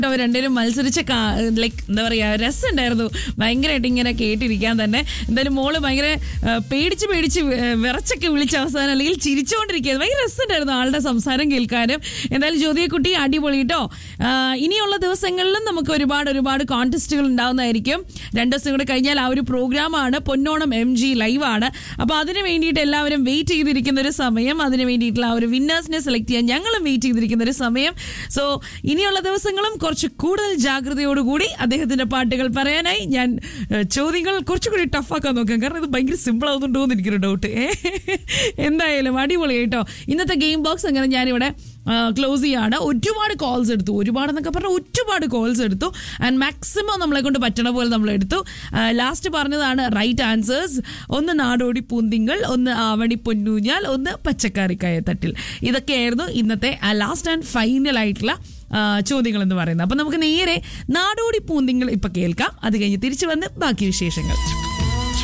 അവർ രണ്ടുപേരും മത്സരിച്ച ലൈക്ക് എന്താ പറയാ രസമുണ്ടായിരുന്നു ഭയങ്കരമായിട്ട് ഇങ്ങനെ കേട്ടിരിക്കാൻ തന്നെ എന്തായാലും മോള് ഭയങ്കര ആ, പേടിച്ച് പേടിച്ച് വി- വിറച്ചൊക്കെ വിളിച്ച അവസാനം അല്ലെങ്കിൽ ചിരിച്ചുകൊണ്ടിരിക്കുകയായിരുന്നു ഭയങ്കര രസമുണ്ടായിരുന്നു ആളുടെ സംസാരം കേൾക്കാനും എന്തായാലും ജ്യോതിയെക്കുട്ടി അടിപൊളി കേട്ടോ ആ, ഇനിയുള്ള ദിവസങ്ങളിലും നമുക്ക് ഒരുപാട് ഒരുപാട് കോൺടെസ്റ്റുകൾ ഉണ്ടാവുന്നതായിരിക്കും രണ്ട് ദിവസം കൂടെ കഴിഞ്ഞാൽ ആ ഒരു പ്രോഗ്രാമാണ് പൊന്നോണം എം ജി ലൈവാണ് അപ്പോൾ അതിന് വേണ്ടിയിട്ട് എല്ലാവരും വെയിറ്റ് ചെയ്തിരിക്കുന്ന ഒരു സമയം അതിന് വേണ്ടിയിട്ടുള്ള ആ ഒരു വിന്നേഴ്സിനെ സെലക്ട് ചെയ്യാൻ ഞങ്ങളും വെയിറ്റ് ചെയ്തിരിക്കുന്ന ഒരു സമയം സോ ഇനിയുള്ള ദിവസങ്ങളും കുറച്ച് കൂടുതൽ ജാഗ്രതയോടുകൂടി അദ്ദേഹത്തിന്റെ പാട്ടുകൾ പറയാനായി ഞാൻ ഏഹ്, ചോദ്യങ്ങൾ കുറച്ചുകൂടി ടഫാക്കാൻ നോക്കാം കാരണം ഇത് ഭയങ്കര സിമ്പിൾ ആവുന്നുണ്ടോ എന്ന് എനിക്കൊരു ഡൗട്ട് എന്തായാലും അടിപൊളി കേട്ടോ ഇന്നത്തെ ഗെയിം ബോക്സ് അങ്ങനെ ഞാനിവിടെ ക്ലോസ് ചെയ്യാണ് ഒരുപാട് കോൾസ് എടുത്തു ഒരുപാടെന്നൊക്കെ പറഞ്ഞാൽ ഒരുപാട് കോൾസ് എടുത്തു ആൻഡ് മാക്സിമം നമ്മളെ കൊണ്ട് പറ്റണ പോലെ നമ്മൾ എടുത്തു ലാസ്റ്റ് പറഞ്ഞതാണ് റൈറ്റ് ആൻസേഴ്സ് ഒന്ന് നാടോടി പൂന്തിങ്കൾ ഒന്ന് ആവണി പൊന്നൂഞ്ഞാൽ ഒന്ന് പച്ചക്കറിക്കായ തട്ടിൽ ഇതൊക്കെയായിരുന്നു ഇന്നത്തെ ലാസ്റ്റ് ആൻഡ് ഫൈനൽ ആയിട്ടുള്ള ആ, ചോദ്യങ്ങൾ എന്ന് പറയുന്നത് അപ്പൊ നമുക്ക് നേരെ നാടോടി പൂന്തിങ്കൾ ഇപ്പൊ കേൾക്കാം അത് കഴിഞ്ഞ് തിരിച്ചു വന്ന് ബാക്കി വിശേഷങ്ങൾ